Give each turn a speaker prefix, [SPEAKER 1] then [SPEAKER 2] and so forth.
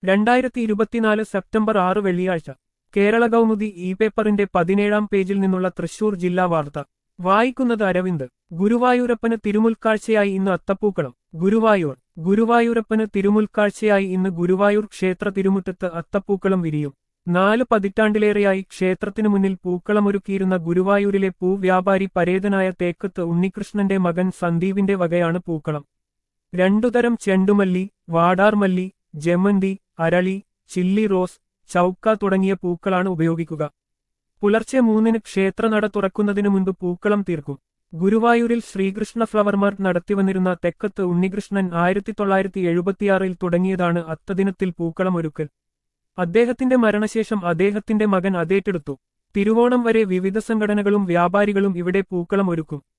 [SPEAKER 1] രണ്ടായിരത്തി ഇരുപത്തിനാല് സെപ്റ്റംബർ ആറ് വെള്ളിയാഴ്ച കേരള കൗമുദി ഇ പേപ്പറിന്റെ പതിനേഴാം പേജിൽ നിന്നുള്ള തൃശൂർ ജില്ലാ വാർത്ത വായിക്കുന്നത് അരവിന്ദ് ഗുരുവായൂരപ്പന് തിരുമുൽക്കാഴ്ചയായി ഇന്ന് അത്തപ്പൂക്കളം ഗുരുവായൂർ ഗുരുവായൂരപ്പന് തിരുമുൽക്കാഴ്ചയായി ഇന്ന് ഗുരുവായൂർ ക്ഷേത്ര തിരുമുറ്റത്ത് അത്തപ്പൂക്കളം വിരിയും നാല് പതിറ്റാണ്ടിലേറെയായി ക്ഷേത്രത്തിനു മുന്നിൽ പൂക്കളമൊരുക്കിയിരുന്ന ഗുരുവായൂരിലെ പൂവ്യാപാരി പരേതനായ തേക്കത്ത് ഉണ്ണികൃഷ്ണന്റെ മകൻ സന്ദീപിന്റെ വകയാണ് പൂക്കളം രണ്ടുതരം ചെണ്ടുമല്ലി വാടാർമല്ലി ജമന്തി അരളി ചില്ലി റോസ് ചൗക്ക തുടങ്ങിയ പൂക്കളാണ് ഉപയോഗിക്കുക പുലർച്ചെ മൂന്നിന് ക്ഷേത്രനട തുറക്കുന്നതിനു മുൻപ് പൂക്കളം തീർക്കും ഗുരുവായൂരിൽ ശ്രീകൃഷ്ണ ഫ്ലവർമാർ നടത്തിവന്നിരുന്ന തെക്കത്ത് ഉണ്ണികൃഷ്ണൻ ആയിരത്തി തൊള്ളായിരത്തി എഴുപത്തിയാറിൽ തുടങ്ങിയതാണ് അത്തദിനത്തിൽ പൂക്കളമൊരുക്കൽ അദ്ദേഹത്തിന്റെ മരണശേഷം അദ്ദേഹത്തിന്റെ മകൻ അതേറ്റെടുത്തു തിരുവോണം വരെ വിവിധ സംഘടനകളും വ്യാപാരികളും ഇവിടെ പൂക്കളം ഒരുക്കും